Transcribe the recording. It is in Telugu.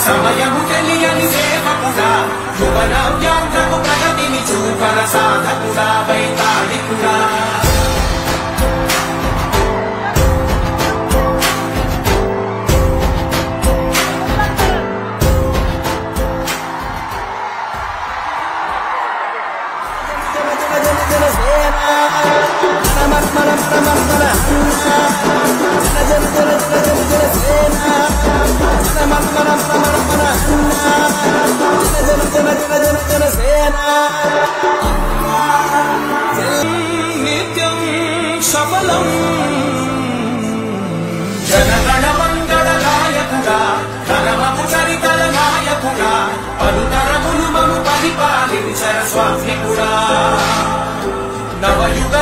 సమయము తెలియని సేవకుడా యువ నవ్యాంధ్రకు ప్రగతిని చూపర సాధకుడా వైతాళికుడా నిత్యం సఫలం జనగణ మంగళ నాయకుడా ధనమము చరితల నాయకుడా పలుతరములు మము పరిపాలించర స్వామికుడా నవయుగ